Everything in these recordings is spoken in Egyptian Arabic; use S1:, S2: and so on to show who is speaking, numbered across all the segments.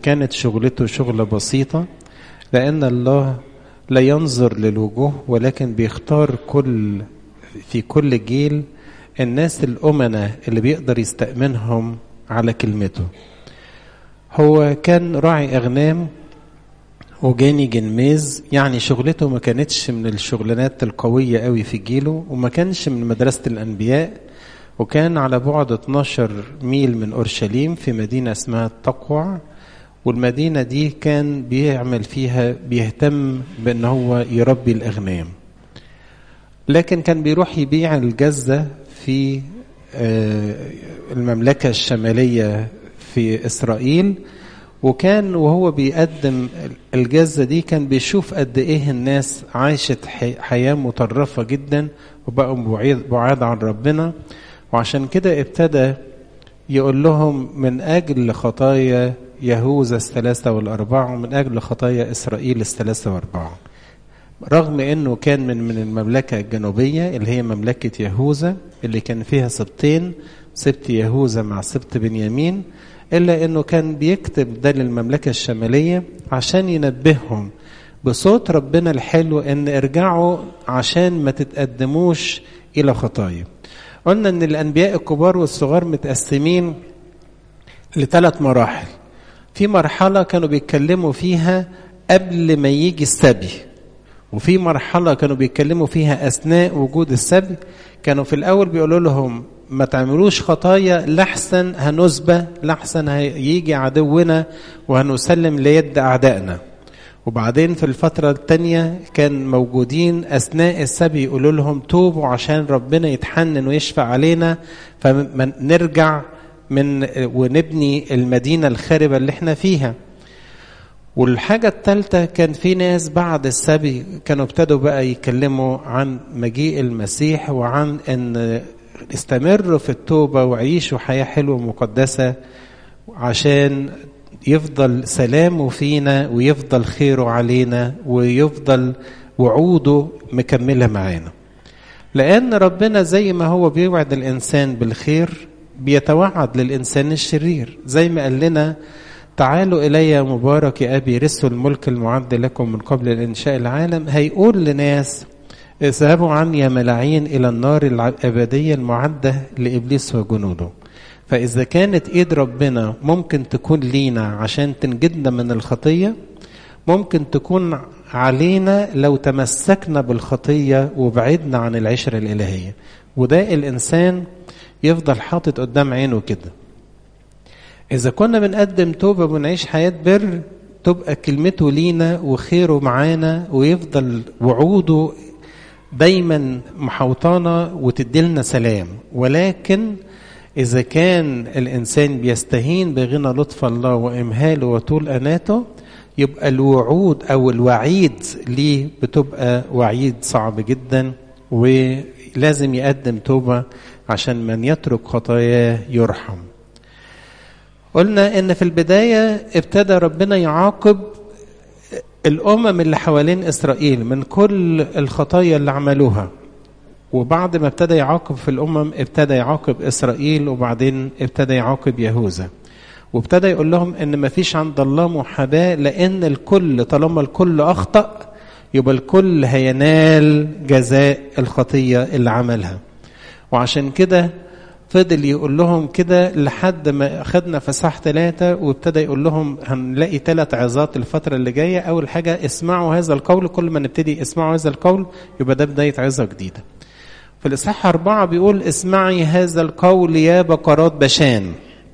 S1: وكانت شغلته شغلة بسيطة لأن الله لا ينظر للوجوه ولكن بيختار كل في كل جيل الناس الأمنة اللي بيقدر يستأمنهم على كلمته هو كان راعي أغنام وجاني جنميز يعني شغلته ما كانتش من الشغلانات القوية قوي في جيله وما كانش من مدرسة الأنبياء وكان على بعد 12 ميل من أورشليم في مدينة اسمها التقوع والمدينة دي كان بيعمل فيها بيهتم بأن هو يربي الأغنام لكن كان بيروح يبيع الجزة في المملكة الشمالية في إسرائيل وكان وهو بيقدم الجزة دي كان بيشوف قد إيه الناس عاشت حياة مطرفة جدا وبقوا بعاد عن ربنا وعشان كده ابتدى يقول لهم من أجل خطايا يهوذا الثلاثة والأربعة ومن أجل خطايا إسرائيل الثلاثة والأربعة رغم أنه كان من من المملكة الجنوبية اللي هي مملكة يهوذا اللي كان فيها سبطين سبط يهوذا مع سبط بنيامين إلا أنه كان بيكتب ده للمملكة الشمالية عشان ينبههم بصوت ربنا الحلو أن ارجعوا عشان ما تتقدموش إلى خطايا قلنا أن الأنبياء الكبار والصغار متقسمين لثلاث مراحل في مرحلة كانوا بيتكلموا فيها قبل ما يجي السبي وفي مرحلة كانوا بيتكلموا فيها أثناء وجود السبي كانوا في الأول بيقولوا لهم ما تعملوش خطايا لحسن هنسبى لحسن هيجي عدونا وهنسلم ليد أعدائنا وبعدين في الفترة الثانية كان موجودين أثناء السبي يقولوا لهم توبوا عشان ربنا يتحنن ويشفع علينا فنرجع من ونبني المدينة الخاربة اللي احنا فيها والحاجة الثالثة كان في ناس بعد السبي كانوا ابتدوا بقى يتكلموا عن مجيء المسيح وعن ان استمروا في التوبة وعيشوا حياة حلوة مقدسة عشان يفضل سلامه فينا ويفضل خيره علينا ويفضل وعوده مكملة معانا لأن ربنا زي ما هو بيوعد الإنسان بالخير بيتوعد للإنسان الشرير زي ما قال لنا تعالوا إلي مبارك يا أبي رثوا الملك المعد لكم من قبل الإنشاء العالم هيقول لناس اذهبوا عني يا ملاعين إلى النار الأبدية المعدة لإبليس وجنوده فإذا كانت إيد ربنا ممكن تكون لينا عشان تنجدنا من الخطية ممكن تكون علينا لو تمسكنا بالخطية وبعدنا عن العشرة الإلهية وده الإنسان يفضل حاطط قدام عينه كده إذا كنا بنقدم توبة ونعيش حياة بر تبقى كلمته لينا وخيره معانا ويفضل وعوده دايما محوطانا وتديلنا سلام ولكن إذا كان الإنسان بيستهين بغنى لطف الله وإمهاله وطول أناته يبقى الوعود أو الوعيد ليه بتبقى وعيد صعب جدا ولازم يقدم توبة عشان من يترك خطاياه يرحم قلنا ان في البداية ابتدى ربنا يعاقب الامم اللي حوالين اسرائيل من كل الخطايا اللي عملوها وبعد ما ابتدى يعاقب في الامم ابتدى يعاقب اسرائيل وبعدين ابتدى يعاقب يهوذا وابتدى يقول لهم ان ما فيش عند الله محاباه لان الكل طالما الكل اخطا يبقى الكل هينال جزاء الخطيه اللي عملها وعشان كده فضل يقول لهم كده لحد ما خدنا فساح ثلاثة وابتدى يقول لهم هنلاقي ثلاث عظات الفترة اللي جاية أول حاجة اسمعوا هذا القول كل ما نبتدي اسمعوا هذا القول يبقى ده بداية عظة جديدة في الإصحاح أربعة بيقول اسمعي هذا القول يا بقرات بشان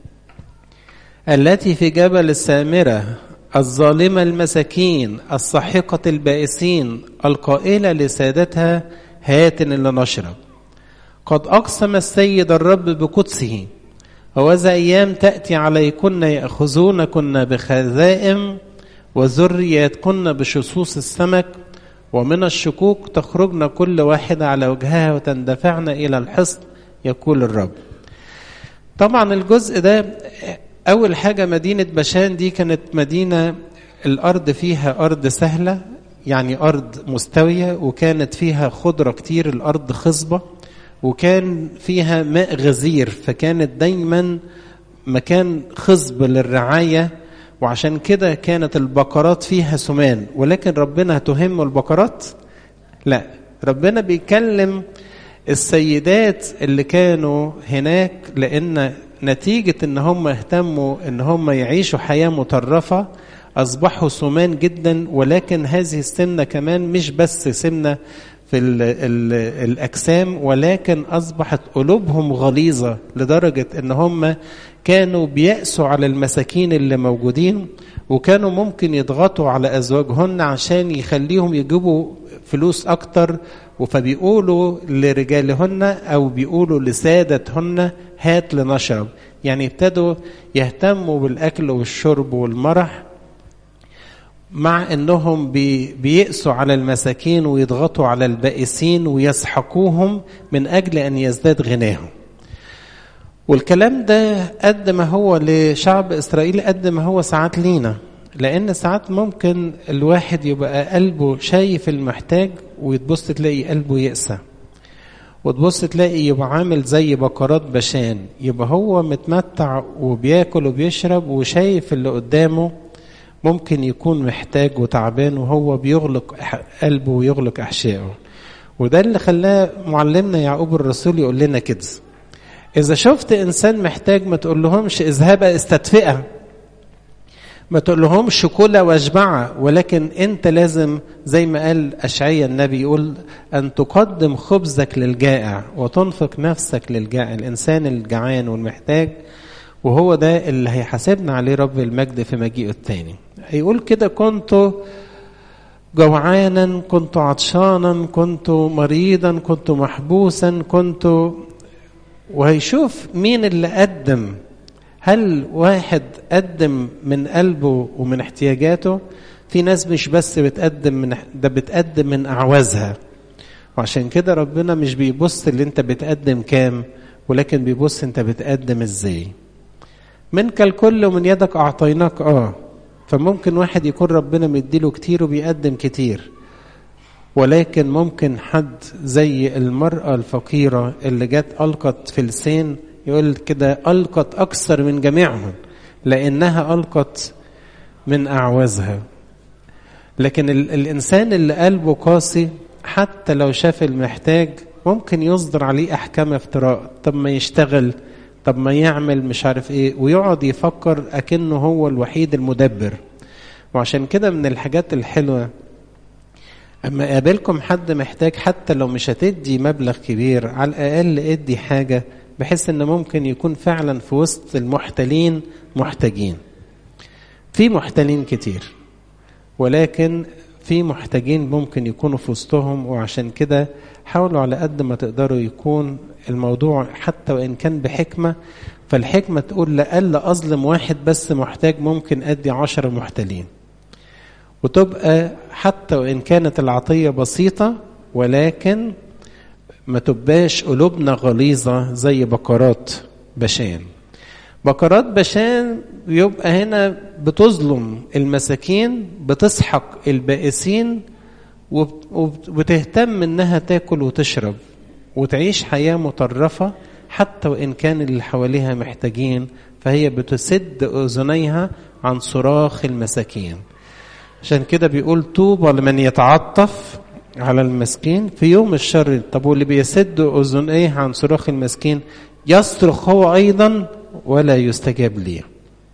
S1: التي في جبل السامرة الظالمة المساكين الساحقة البائسين القائلة لسادتها هات لنشرب قد أقسم السيد الرب بقدسه وذا أيام تأتي عليكن يأخذونكن بخذائم وذرياتكن بشصوص السمك ومن الشكوك تخرجن كل واحدة على وجهها وتندفعن إلى الحصن يقول الرب طبعا الجزء ده أول حاجة مدينة بشان دي كانت مدينة الأرض فيها أرض سهلة يعني أرض مستوية وكانت فيها خضرة كتير الأرض خصبة وكان فيها ماء غزير فكانت دايما مكان خصب للرعاية وعشان كده كانت البقرات فيها سمان ولكن ربنا تهم البقرات لا ربنا بيكلم السيدات اللي كانوا هناك لان نتيجة ان هم اهتموا ان هم يعيشوا حياة مطرفة اصبحوا سمان جدا ولكن هذه السمنة كمان مش بس سمنة في ال ال الاجسام ولكن اصبحت قلوبهم غليظة لدرجة ان هم كانوا بيأسوا على المساكين اللي موجودين وكانوا ممكن يضغطوا على ازواجهن عشان يخليهم يجيبوا فلوس اكتر فبيقولوا لرجالهن او بيقولوا لسادتهن هات لنشرب يعني ابتدوا يهتموا بالاكل والشرب والمرح مع انهم بي بيقسوا على المساكين ويضغطوا على البائسين ويسحقوهم من اجل ان يزداد غناهم والكلام ده قد ما هو لشعب اسرائيل قد ما هو ساعات لينا لان ساعات ممكن الواحد يبقى قلبه شايف المحتاج وتبص تلاقي قلبه يأسى وتبص تلاقي يبقى عامل زي بقرات بشان يبقى هو متمتع وبياكل وبيشرب وشايف اللي قدامه ممكن يكون محتاج وتعبان وهو بيغلق قلبه ويغلق أحشائه وده اللي خلاه معلمنا يعقوب الرسول يقول لنا كده إذا شفت إنسان محتاج ما تقول لهمش اذهب استدفئه ما تقول لهمش كل واشبع ولكن انت لازم زي ما قال اشعيا النبي يقول ان تقدم خبزك للجائع وتنفق نفسك للجائع الانسان الجعان والمحتاج وهو ده اللي هيحاسبنا عليه رب المجد في مجيئه الثاني هيقول كده كنت جوعانا كنت عطشانا كنت مريضا كنت محبوسا كنت وهيشوف مين اللي قدم هل واحد قدم من قلبه ومن احتياجاته في ناس مش بس بتقدم من ده بتقدم من اعوازها وعشان كده ربنا مش بيبص اللي انت بتقدم كام ولكن بيبص انت بتقدم ازاي منك الكل ومن يدك اعطيناك اه فممكن واحد يكون ربنا مديله كتير وبيقدم كتير ولكن ممكن حد زي المرأة الفقيرة اللي جت ألقت فلسين يقول كده ألقت أكثر من جميعهم لأنها ألقت من أعوازها لكن الإنسان اللي قلبه قاسي حتى لو شاف المحتاج ممكن يصدر عليه أحكام افتراء طب ما يشتغل طب ما يعمل مش عارف ايه ويقعد يفكر أكنه هو الوحيد المدبر وعشان كده من الحاجات الحلوة أما قابلكم حد محتاج حتى لو مش هتدي مبلغ كبير على الأقل ادي حاجة بحيث ان ممكن يكون فعلا في وسط المحتلين محتاجين في محتلين كتير ولكن في محتاجين ممكن يكونوا في وسطهم وعشان كده حاولوا على قد ما تقدروا يكون الموضوع حتى وإن كان بحكمة فالحكمة تقول لأقل أظلم واحد بس محتاج ممكن أدي عشر محتلين وتبقى حتى وإن كانت العطية بسيطة ولكن ما تبقاش قلوبنا غليظة زي بقرات بشان بقرات بشان يبقى هنا بتظلم المساكين بتسحق البائسين وبتهتم انها تاكل وتشرب وتعيش حياة مطرفة حتى وإن كان اللي حواليها محتاجين فهي بتسد أذنيها عن صراخ المساكين عشان كده بيقول طوبى لمن يتعطف على المسكين في يوم الشر طب واللي بيسد اذنيه عن صراخ المسكين يصرخ هو ايضا ولا يستجاب ليه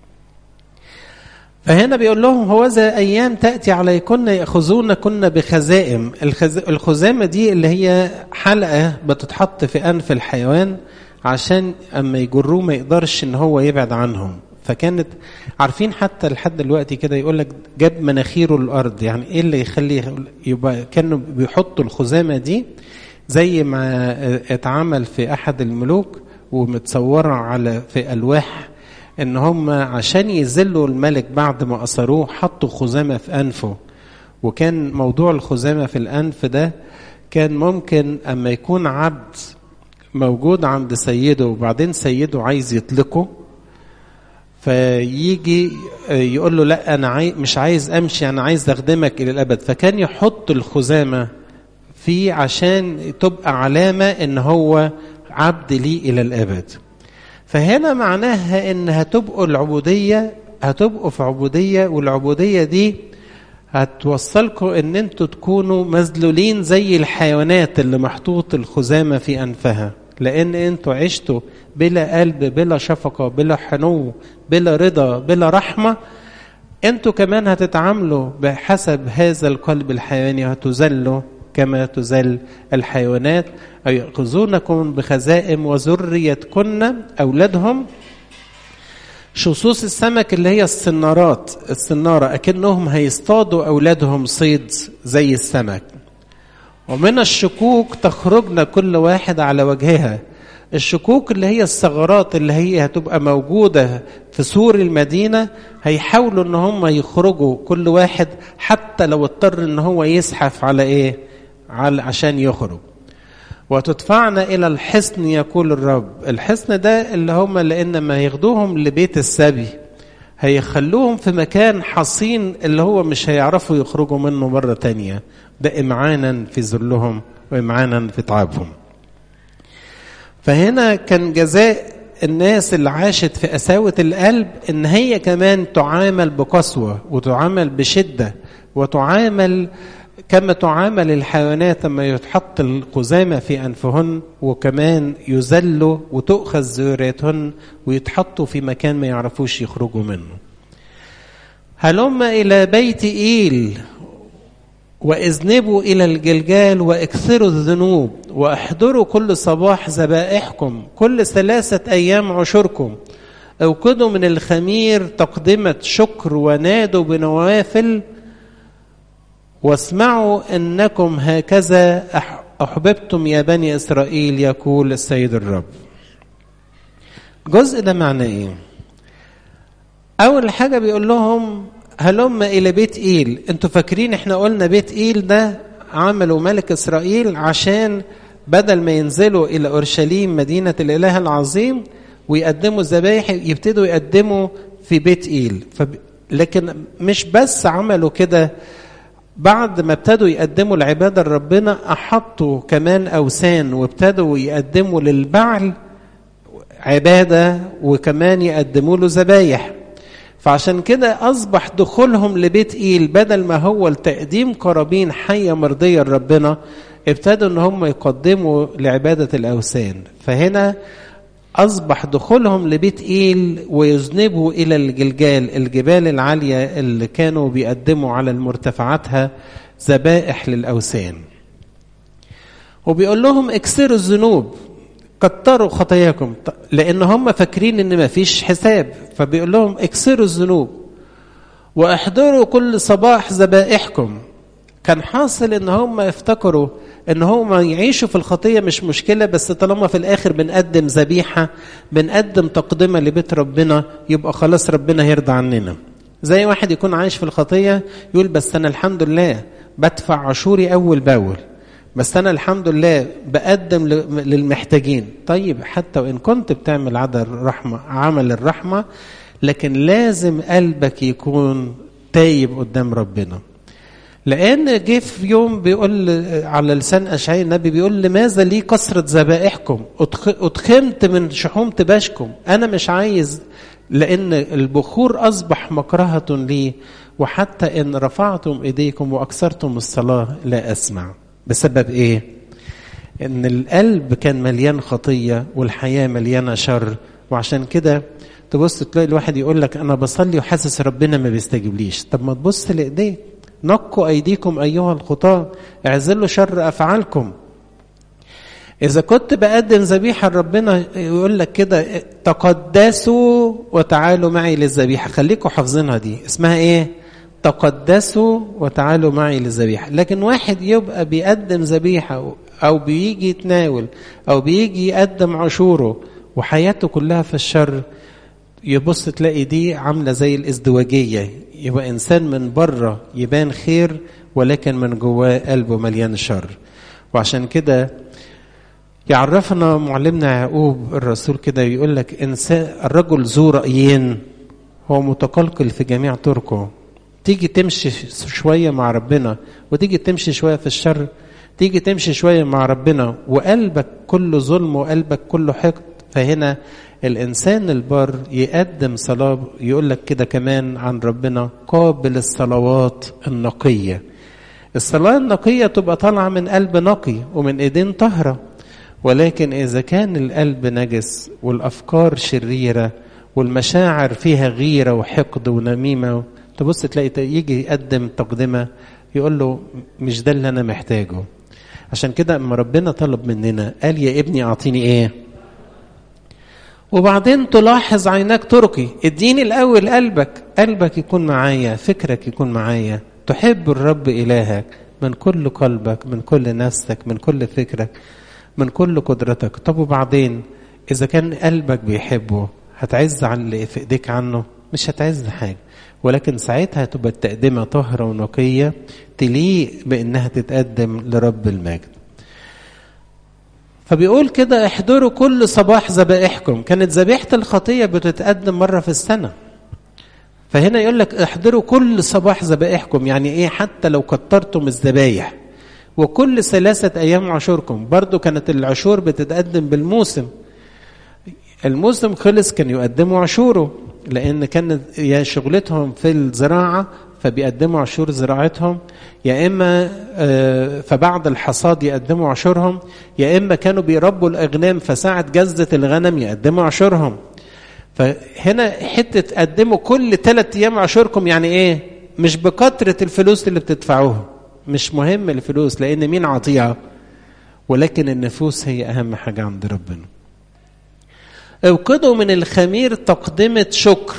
S1: فهنا بيقول لهم هو ذا ايام تاتي عليكن ياخذونكن بخزائم الخز... الخزامه دي اللي هي حلقه بتتحط في انف الحيوان عشان اما يجروه ما يقدرش ان هو يبعد عنهم فكانت عارفين حتى لحد دلوقتي كده يقول لك جاب مناخيره الارض يعني ايه اللي يخلي يبقى كانوا بيحطوا الخزامه دي زي ما اتعمل في احد الملوك ومتصوره على في الواح ان هم عشان يذلوا الملك بعد ما اسروه حطوا خزامه في انفه وكان موضوع الخزامه في الانف ده كان ممكن اما يكون عبد موجود عند سيده وبعدين سيده عايز يطلقه فيجي يقول له لا انا عاي... مش عايز امشي انا عايز اخدمك الى الابد فكان يحط الخزامه فيه عشان تبقى علامه ان هو عبد لي الى الابد فهنا معناها ان هتبقوا العبوديه هتبقوا في عبودية والعبودية دي هتوصلكم ان انتوا تكونوا مذلولين زي الحيوانات اللي محطوط الخزامة في انفها لان انتوا عشتوا بلا قلب بلا شفقة بلا حنو بلا رضا بلا رحمة انتوا كمان هتتعاملوا بحسب هذا القلب الحيواني هتذلوا كما تذل الحيوانات أو يأخذونكم بخزائم وذريتكن أولادهم شصوص السمك اللي هي الصنارات الصنارة أكنهم هيصطادوا أولادهم صيد زي السمك ومن الشكوك تخرجنا كل واحد على وجهها الشكوك اللي هي الثغرات اللي هي هتبقى موجودة في سور المدينة هيحاولوا ان هم يخرجوا كل واحد حتى لو اضطر ان هو يزحف على ايه على عشان يخرج وتدفعنا الى الحصن يقول الرب الحصن ده اللي هم لان ما ياخدوهم لبيت السبي هيخلوهم في مكان حصين اللي هو مش هيعرفوا يخرجوا منه مرة تانية ده إمعانا في ذلهم وإمعانا في تعبهم فهنا كان جزاء الناس اللي عاشت في قساوة القلب إن هي كمان تعامل بقسوة وتعامل بشدة وتعامل كما تعامل الحيوانات لما يتحط القزامة في أنفهن وكمان يذلوا وتؤخذ ذريتهن ويتحطوا في مكان ما يعرفوش يخرجوا منه هلم إلى بيت إيل واذنبوا إلى الجلجال واكثروا الذنوب واحضروا كل صباح ذبائحكم كل ثلاثة أيام عشركم اوقدوا من الخمير تقدمة شكر ونادوا بنوافل واسمعوا انكم هكذا احببتم يا بني اسرائيل يقول السيد الرب جزء ده معناه ايه اول حاجه بيقول لهم هلم الى بيت ايل انتوا فاكرين احنا قلنا بيت ايل ده عملوا ملك اسرائيل عشان بدل ما ينزلوا الى اورشليم مدينه الاله العظيم ويقدموا الذبايح يبتدوا يقدموا في بيت ايل فب... لكن مش بس عملوا كده بعد ما ابتدوا يقدموا العبادة لربنا أحطوا كمان أوثان وابتدوا يقدموا للبعل عبادة وكمان يقدموا له ذبايح فعشان كده أصبح دخولهم لبيت إيل بدل ما هو التقديم قرابين حية مرضية لربنا ابتدوا ان هم يقدموا لعبادة الأوثان فهنا أصبح دخولهم لبيت إيل ويذنبوا إلى الجلجال الجبال العالية اللي كانوا بيقدموا على المرتفعاتها ذبائح للأوثان وبيقول لهم اكسروا الذنوب كتروا خطاياكم لأن هم فاكرين إن مفيش حساب فبيقول لهم اكسروا الذنوب واحضروا كل صباح ذبائحكم كان حاصل ان هم يفتكروا ان هم يعيشوا في الخطيه مش مشكله بس طالما في الاخر بنقدم ذبيحه بنقدم تقدمه لبيت ربنا يبقى خلاص ربنا يرضى عننا زي واحد يكون عايش في الخطيه يقول بس انا الحمد لله بدفع عشوري اول باول بس انا الحمد لله بقدم للمحتاجين طيب حتى وان كنت بتعمل عدل الرحمه عمل الرحمه لكن لازم قلبك يكون تايب قدام ربنا لان جه في يوم بيقول على لسان اشعياء النبي بيقول لماذا لي كثره ذبائحكم اتخمت من شحوم تباشكم انا مش عايز لان البخور اصبح مكرهه لي وحتى ان رفعتم ايديكم واكثرتم الصلاه لا اسمع بسبب ايه ان القلب كان مليان خطيه والحياه مليانه شر وعشان كده تبص تلاقي الواحد يقول لك انا بصلي وحاسس ربنا ما بيستجيبليش طب ما تبص لايديك نقوا أيديكم أيها الخطاة اعزلوا شر أفعالكم إذا كنت بقدم ذبيحة ربنا يقول لك كده تقدسوا وتعالوا معي للذبيحة خليكم حافظينها دي اسمها إيه؟ تقدسوا وتعالوا معي للذبيحة لكن واحد يبقى بيقدم ذبيحة أو بيجي يتناول أو بيجي يقدم عشوره وحياته كلها في الشر يبص تلاقي دي عاملة زي الازدواجية يبقى إنسان من بره يبان خير ولكن من جواه قلبه مليان شر وعشان كده يعرفنا معلمنا يعقوب الرسول كده يقول لك إنسان الرجل ذو رأيين هو متقلقل في جميع طرقه تيجي تمشي شوية مع ربنا وتيجي تمشي شوية في الشر تيجي تمشي شوية مع ربنا وقلبك كله ظلم وقلبك كله حقد فهنا الإنسان البر يقدم صلاة يقول لك كده كمان عن ربنا قابل الصلوات النقية الصلاة النقية تبقى طالعة من قلب نقي ومن إيدين طهرة ولكن إذا كان القلب نجس والأفكار شريرة والمشاعر فيها غيرة وحقد ونميمة تبص تلاقي يجي يقدم تقدمة يقول له مش ده اللي أنا محتاجه عشان كده اما ربنا طلب مننا قال يا ابني أعطيني إيه وبعدين تلاحظ عيناك تركي اديني الأول قلبك قلبك يكون معايا فكرك يكون معايا تحب الرب إلهك من كل قلبك من كل نفسك من كل فكرك من كل قدرتك طب وبعدين إذا كان قلبك بيحبه هتعز عن اللي في إيديك عنه مش هتعز حاجة ولكن ساعتها تبقى التقدمة طهرة ونقية تليق بإنها تتقدم لرب المجد فبيقول كده احضروا كل صباح ذبائحكم كانت ذبيحة الخطية بتتقدم مرة في السنة فهنا يقول لك احضروا كل صباح ذبائحكم يعني ايه حتى لو كترتم الذبايح وكل ثلاثة أيام عشوركم برضو كانت العشور بتتقدم بالموسم الموسم خلص كان يقدموا عشوره لأن كانت يا شغلتهم في الزراعة فبيقدموا عشور زراعتهم يا إما فبعد الحصاد يقدموا عشورهم يا إما كانوا بيربوا الأغنام فساعة جزة الغنم يقدموا عشورهم فهنا حتة تقدموا كل ثلاثة أيام عشوركم يعني إيه مش بكثرة الفلوس اللي بتدفعوها مش مهم الفلوس لأن مين عطيها ولكن النفوس هي أهم حاجة عند ربنا اوقدوا من الخمير تقدمة شكر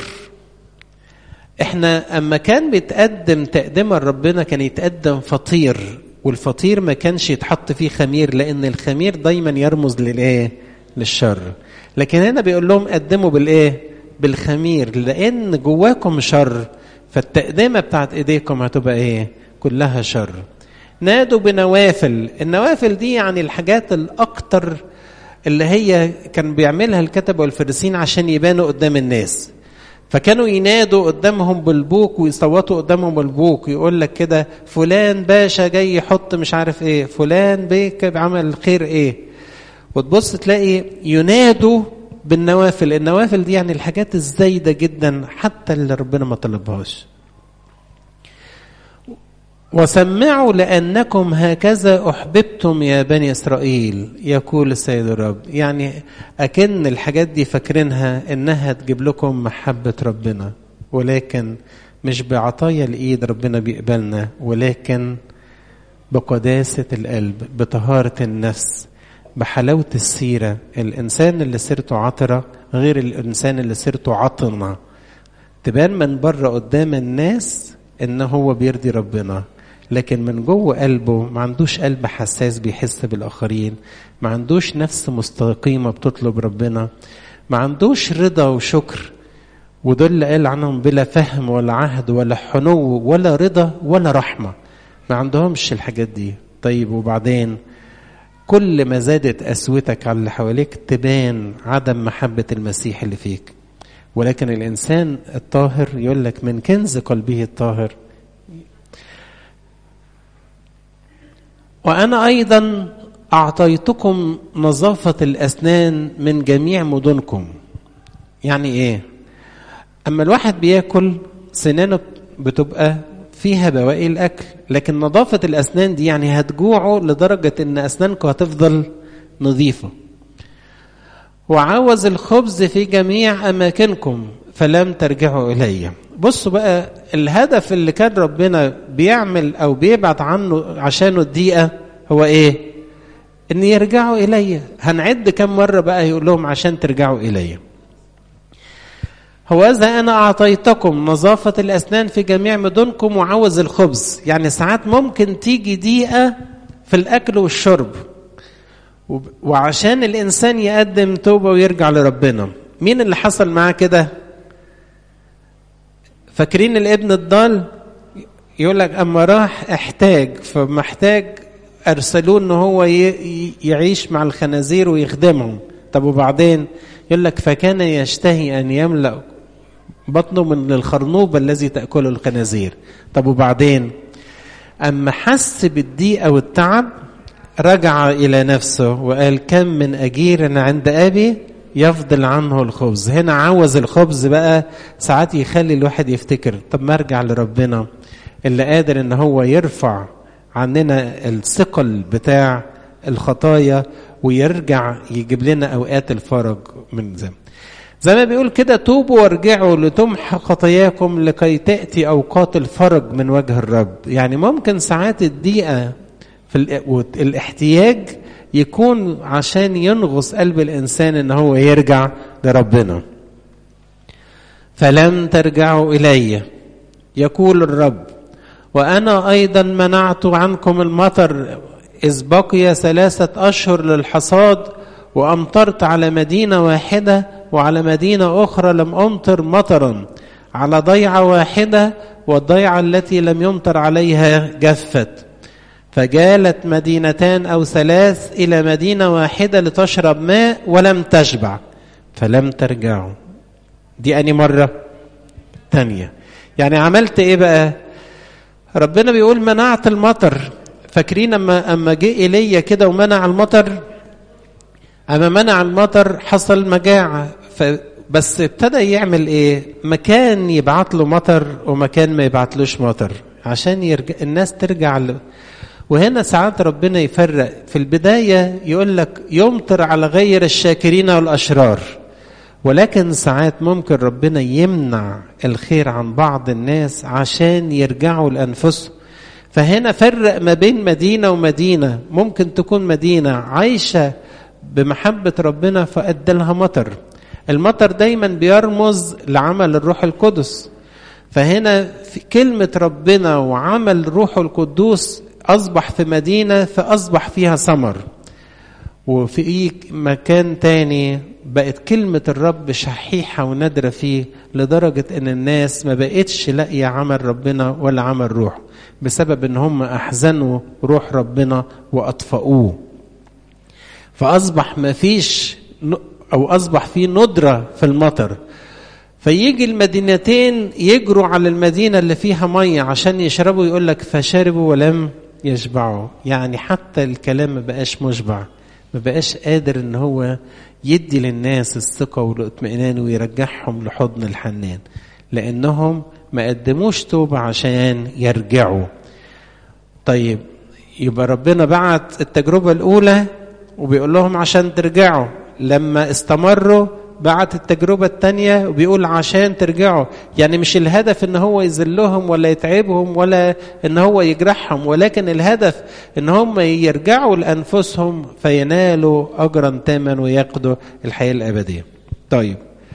S1: احنا اما كان بيتقدم تقدمه لربنا كان يتقدم فطير والفطير ما كانش يتحط فيه خمير لان الخمير دايما يرمز للايه للشر لكن هنا بيقول لهم قدموا بالايه بالخمير لان جواكم شر فالتقدمه بتاعت ايديكم هتبقى ايه كلها شر نادوا بنوافل النوافل دي يعني الحاجات الاكتر اللي هي كان بيعملها الكتبه والفريسين عشان يبانوا قدام الناس فكانوا ينادوا قدامهم بالبوك ويصوتوا قدامهم بالبوك يقول لك كده فلان باشا جاي يحط مش عارف ايه فلان بيك عمل الخير ايه وتبص تلاقي ينادوا بالنوافل النوافل دي يعني الحاجات الزايدة جدا حتى اللي ربنا ما طلبهاش وسمعوا لأنكم هكذا أحببتم يا بني إسرائيل يقول السيد الرب يعني أكن الحاجات دي فاكرينها إنها تجيب لكم محبة ربنا ولكن مش بعطايا الإيد ربنا بيقبلنا ولكن بقداسة القلب بطهارة النفس بحلاوة السيرة الإنسان اللي سيرته عطرة غير الإنسان اللي سيرته عطنة تبان من بره قدام الناس إن هو بيرضي ربنا لكن من جوه قلبه ما عندوش قلب حساس بيحس بالآخرين ما عندوش نفس مستقيمة بتطلب ربنا ما عندوش رضا وشكر ودول اللي قال عنهم بلا فهم ولا عهد ولا حنو ولا رضا ولا رحمة ما عندهمش الحاجات دي طيب وبعدين كل ما زادت قسوتك على اللي حواليك تبان عدم محبة المسيح اللي فيك ولكن الإنسان الطاهر يقول لك من كنز قلبه الطاهر وأنا أيضا أعطيتكم نظافة الأسنان من جميع مدنكم يعني إيه أما الواحد بياكل سنانه بتبقى فيها بواقي الأكل لكن نظافة الأسنان دي يعني هتجوعوا لدرجة إن أسنانكم هتفضل نظيفة وعوز الخبز في جميع أماكنكم فلم ترجعوا إلي بصوا بقى الهدف اللي كان ربنا بيعمل أو بيبعت عنه عشانه الدقيقة هو إيه إن يرجعوا إلي هنعد كم مرة بقى يقول لهم عشان ترجعوا إلي هوذا أنا أعطيتكم نظافة الأسنان في جميع مدنكم وعوز الخبز يعني ساعات ممكن تيجي دقيقة في الأكل والشرب وعشان الإنسان يقدم توبة ويرجع لربنا مين اللي حصل معاه كده فاكرين الابن الضال يقول لك أما راح احتاج فمحتاج أرسلوه إن هو يعيش مع الخنازير ويخدمهم طب وبعدين يقول لك فكان يشتهي أن يملأ بطنه من الخرنوب الذي تأكله الخنازير طب وبعدين أما حس بالضيقة والتعب رجع إلى نفسه وقال كم من أجير عند أبي يفضل عنه الخبز هنا عوز الخبز بقى ساعات يخلي الواحد يفتكر طب ما ارجع لربنا اللي قادر ان هو يرفع عننا الثقل بتاع الخطايا ويرجع يجيب لنا اوقات الفرج من زمان زي ما بيقول كده توبوا وارجعوا لتمحى خطاياكم لكي تأتي أوقات الفرج من وجه الرب يعني ممكن ساعات الضيقة في الاحتياج يكون عشان ينغص قلب الإنسان إن هو يرجع لربنا فلم ترجعوا إلي يقول الرب وأنا أيضا منعت عنكم المطر إذ بقي ثلاثة أشهر للحصاد وأمطرت على مدينة واحدة وعلى مدينة أخرى لم أمطر مطرا على ضيعة واحدة والضيعة التي لم يمطر عليها جفت فجالت مدينتان أو ثلاث إلى مدينة واحدة لتشرب ماء ولم تشبع فلم ترجعوا دي أني مرة تانية يعني عملت إيه بقى ربنا بيقول منعت المطر فاكرين أما, أما جه إيليا كده ومنع المطر أما منع المطر حصل مجاعة بس ابتدى يعمل ايه مكان يبعت له مطر ومكان ما يبعتلوش مطر عشان يرجع الناس ترجع ل... وهنا ساعات ربنا يفرق في البداية يقول لك يمطر على غير الشاكرين والأشرار ولكن ساعات ممكن ربنا يمنع الخير عن بعض الناس عشان يرجعوا لأنفسهم فهنا فرق ما بين مدينة ومدينة ممكن تكون مدينة عايشة بمحبة ربنا فأدى لها مطر المطر دايما بيرمز لعمل الروح القدس فهنا في كلمة ربنا وعمل الروح القدوس أصبح في مدينة فأصبح فيها ثمر وفي مكان تاني بقت كلمة الرب شحيحة ونادرة فيه لدرجة ان الناس ما بقتش لاقية عمل ربنا ولا عمل روح بسبب ان هم احزنوا روح ربنا واطفأوه فاصبح ما فيش او اصبح في ندرة في المطر فيجي المدينتين يجروا على المدينة اللي فيها مية عشان يشربوا يقول لك فشربوا ولم يشبعوا يعني حتى الكلام ما بقاش مشبع ما بقاش قادر ان هو يدي للناس الثقة والاطمئنان ويرجعهم لحضن الحنان لانهم ما قدموش توبة عشان يرجعوا طيب يبقى ربنا بعت التجربة الأولى وبيقول لهم عشان ترجعوا لما استمروا بعت التجربة التانية وبيقول عشان ترجعوا يعني مش الهدف ان هو يذلهم ولا يتعبهم ولا ان هو يجرحهم ولكن الهدف ان هم يرجعوا لأنفسهم فينالوا أجرا تاما وياخدوا الحياة الأبدية طيب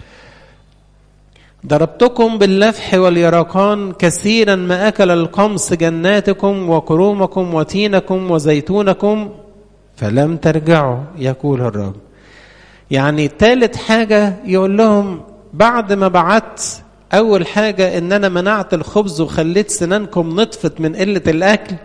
S1: ضربتكم باللفح واليرقان كثيرا ما أكل القمص جناتكم وكرومكم وتينكم وزيتونكم فلم ترجعوا يقول الرب يعني ثالث حاجة يقول لهم بعد ما بعت أول حاجة إن أنا منعت الخبز وخليت سنانكم نطفت من قلة الأكل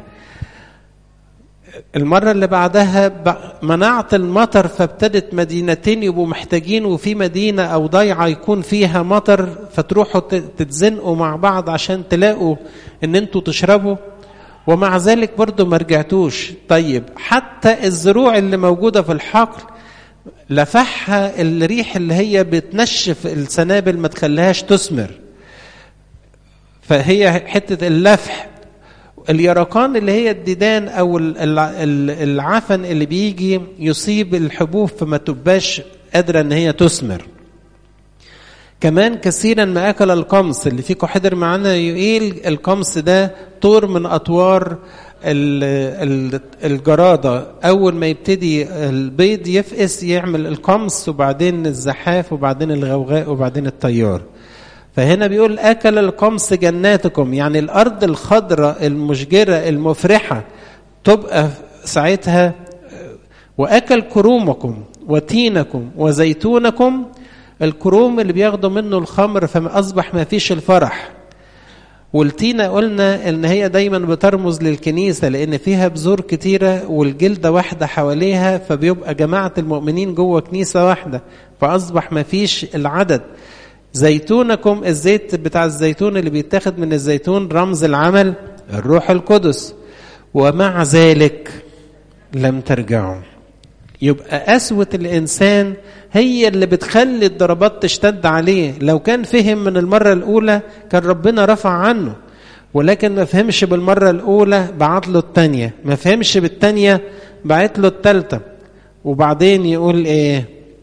S1: المرة اللي بعدها منعت المطر فابتدت مدينتين يبقوا محتاجين وفي مدينة أو ضيعة يكون فيها مطر فتروحوا تتزنقوا مع بعض عشان تلاقوا إن أنتوا تشربوا ومع ذلك برضو ما رجعتوش طيب حتى الزروع اللي موجودة في الحقل لفحها الريح اللي هي بتنشف السنابل ما تخليهاش تثمر فهي حتة اللفح اليرقان اللي هي الديدان او العفن اللي بيجي يصيب الحبوب فما تبقاش قادرة ان هي تثمر كمان كثيرا ما اكل القمص اللي فيكم حضر معانا يقيل القمص ده طور من اطوار الجرادة أول ما يبتدي البيض يفقس يعمل القمص وبعدين الزحاف وبعدين الغوغاء وبعدين الطيار فهنا بيقول أكل القمص جناتكم يعني الأرض الخضراء المشجرة المفرحة تبقى ساعتها وأكل كرومكم وتينكم وزيتونكم الكروم اللي بياخدوا منه الخمر فما أصبح ما فيش الفرح والتينة قلنا ان هي دايما بترمز للكنيسة لان فيها بذور كتيرة والجلدة واحدة حواليها فبيبقى جماعة المؤمنين جوه كنيسة واحدة فاصبح ما فيش العدد زيتونكم الزيت بتاع الزيتون اللي بيتاخد من الزيتون رمز العمل الروح القدس ومع ذلك لم ترجعوا يبقى قسوة الإنسان هي اللي بتخلي الضربات تشتد عليه لو كان فهم من المرة الأولى كان ربنا رفع عنه ولكن ما فهمش بالمرة الأولى بعت له التانية ما فهمش بالتانية بعت له التالتة وبعدين يقول إيه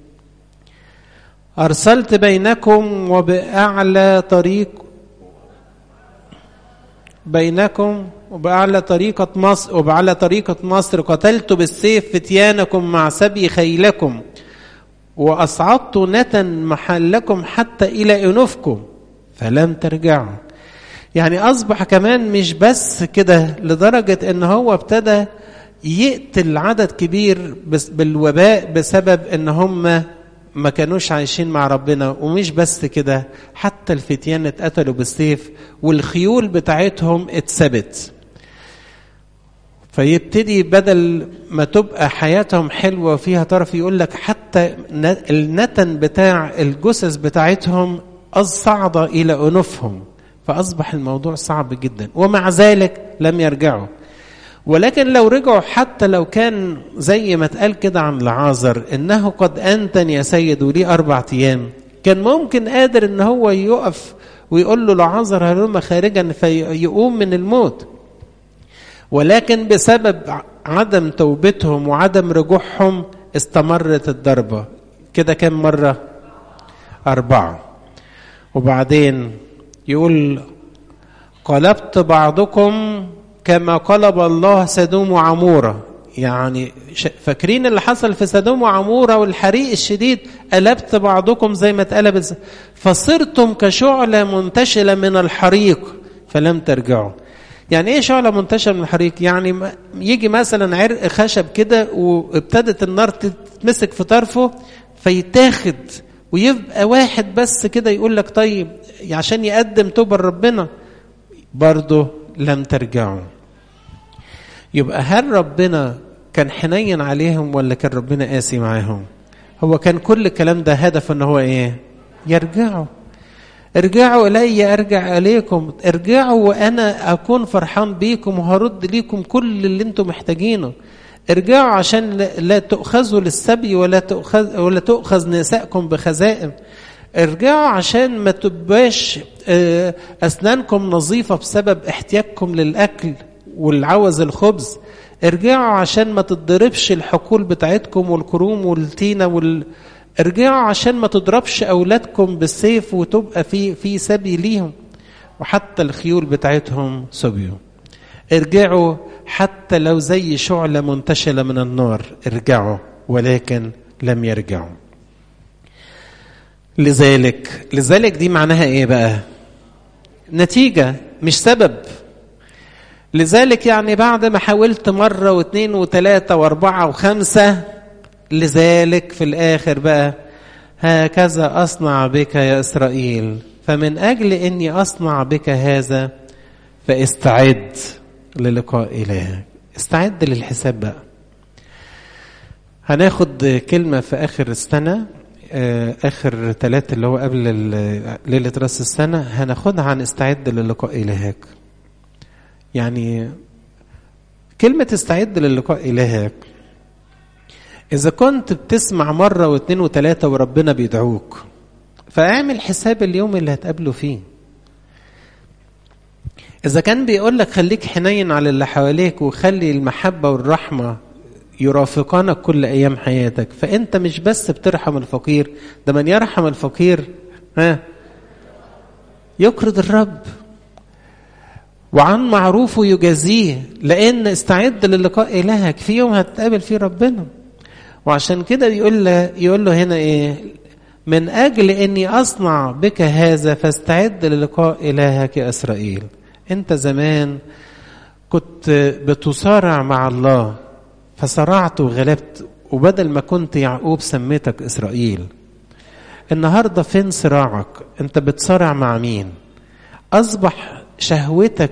S1: أرسلت بينكم وبأعلى طريق بينكم وبأعلى طريقة مصر وبأعلى طريقة مصر قتلت بالسيف فتيانكم مع سبي خيلكم وأصعدت نتا محلكم حتى إلى أنوفكم فلم ترجعوا يعني أصبح كمان مش بس كده لدرجة إن هو ابتدى يقتل عدد كبير بالوباء بسبب إن هم ما كانوش عايشين مع ربنا ومش بس كده حتى الفتيان اتقتلوا بالسيف والخيول بتاعتهم اتثبت فيبتدي بدل ما تبقى حياتهم حلوه وفيها طرف يقول لك حتى النتن بتاع الجثث بتاعتهم صعد الى انوفهم فاصبح الموضوع صعب جدا ومع ذلك لم يرجعوا ولكن لو رجعوا حتى لو كان زي ما اتقال كده عن لعازر انه قد انتن يا سيد ولي اربع ايام كان ممكن قادر ان هو يقف ويقول له لعازر هلم خارجا فيقوم من الموت ولكن بسبب عدم توبتهم وعدم رجوعهم استمرت الضربة كده كم مرة أربعة وبعدين يقول قلبت بعضكم كما قلب الله سدوم وعمورة يعني فاكرين اللي حصل في سدوم وعمورة والحريق الشديد قلبت بعضكم زي ما اتقلبت فصرتم كشعلة منتشلة من الحريق فلم ترجعوا يعني ايه شعلة منتشرة من الحريق يعني يجي مثلا عرق خشب كده وابتدت النار تتمسك في طرفه فيتاخد ويبقى واحد بس كده يقول لك طيب عشان يقدم توبة لربنا برضه لم ترجعوا يبقى هل ربنا كان حنين عليهم ولا كان ربنا قاسي معاهم هو كان كل الكلام ده هدف ان هو ايه يرجعوا ارجعوا الي ارجع اليكم ارجعوا وانا اكون فرحان بيكم وهرد ليكم كل اللي انتم محتاجينه ارجعوا عشان لا تؤخذوا للسبي ولا تؤخذ ولا تؤخذ نسائكم بخزائم ارجعوا عشان ما تبقاش اسنانكم نظيفه بسبب احتياجكم للاكل والعوز الخبز ارجعوا عشان ما تتضربش الحقول بتاعتكم والكروم والتينه وال ارجعوا عشان ما تضربش اولادكم بالسيف وتبقى في في سبي ليهم وحتى الخيول بتاعتهم سبيوا ارجعوا حتى لو زي شعلة منتشلة من النار ارجعوا ولكن لم يرجعوا لذلك لذلك دي معناها ايه بقى نتيجة مش سبب لذلك يعني بعد ما حاولت مرة واثنين وثلاثة واربعة وخمسة لذلك في الآخر بقى هكذا أصنع بك يا إسرائيل فمن أجل إني أصنع بك هذا فاستعد للقاء إلهك استعد للحساب بقى هناخد كلمة في آخر السنة آخر ثلاثة اللي هو قبل ليلة رأس السنة هناخدها عن استعد للقاء إلهك يعني كلمة استعد للقاء إلهك إذا كنت بتسمع مرة واثنين وثلاثة وربنا بيدعوك فاعمل حساب اليوم اللي هتقابله فيه إذا كان بيقول لك خليك حنين على اللي حواليك وخلي المحبة والرحمة يرافقانك كل أيام حياتك فأنت مش بس بترحم الفقير ده من يرحم الفقير ها يقرض الرب وعن معروفه يجازيه لأن استعد للقاء إلهك في يوم هتقابل فيه ربنا وعشان كده يقول له يقول له هنا ايه من اجل اني اصنع بك هذا فاستعد للقاء الهك يا اسرائيل انت زمان كنت بتصارع مع الله فصرعت وغلبت وبدل ما كنت يعقوب سميتك اسرائيل النهارده فين صراعك انت بتصارع مع مين اصبح شهوتك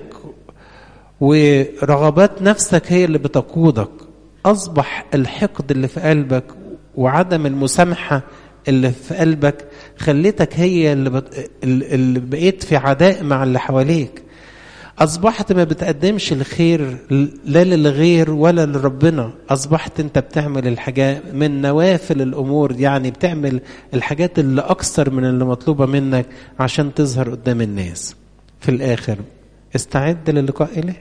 S1: ورغبات نفسك هي اللي بتقودك أصبح الحقد اللي في قلبك وعدم المسامحة اللي في قلبك خليتك هي اللي, بت... اللي بقيت في عداء مع اللي حواليك أصبحت ما بتقدمش الخير لا للغير ولا لربنا أصبحت أنت بتعمل الحاجات من نوافل الأمور يعني بتعمل الحاجات اللي أكثر من اللي مطلوبة منك عشان تظهر قدام الناس في الآخر استعد للقاء إله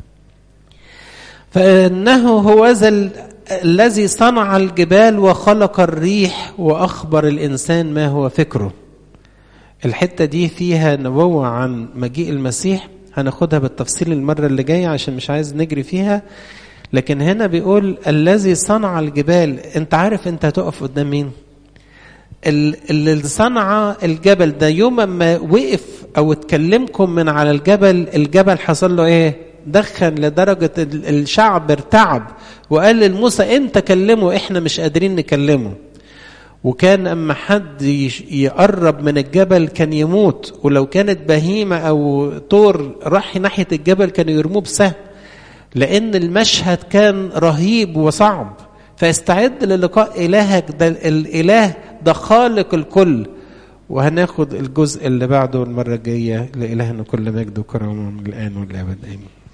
S1: فإنه هو ذا الذي صنع الجبال وخلق الريح وأخبر الإنسان ما هو فكره الحتة دي فيها نبوة عن مجيء المسيح هناخدها بالتفصيل المرة اللي جاية عشان مش عايز نجري فيها لكن هنا بيقول الذي صنع الجبال انت عارف انت هتقف قدام مين اللي صنع الجبل ده يوم ما وقف او اتكلمكم من على الجبل الجبل حصل له ايه دخن لدرجة الشعب ارتعب وقال لموسى انت كلمه احنا مش قادرين نكلمه وكان اما حد يقرب من الجبل كان يموت ولو كانت بهيمه او طور راح ناحيه الجبل كانوا يرموه بسهم لان المشهد كان رهيب وصعب فاستعد للقاء الهك ده الاله ده خالق الكل وهناخد الجزء اللي بعده المره الجايه لالهنا كل مجد وكرامه من الان والابد امين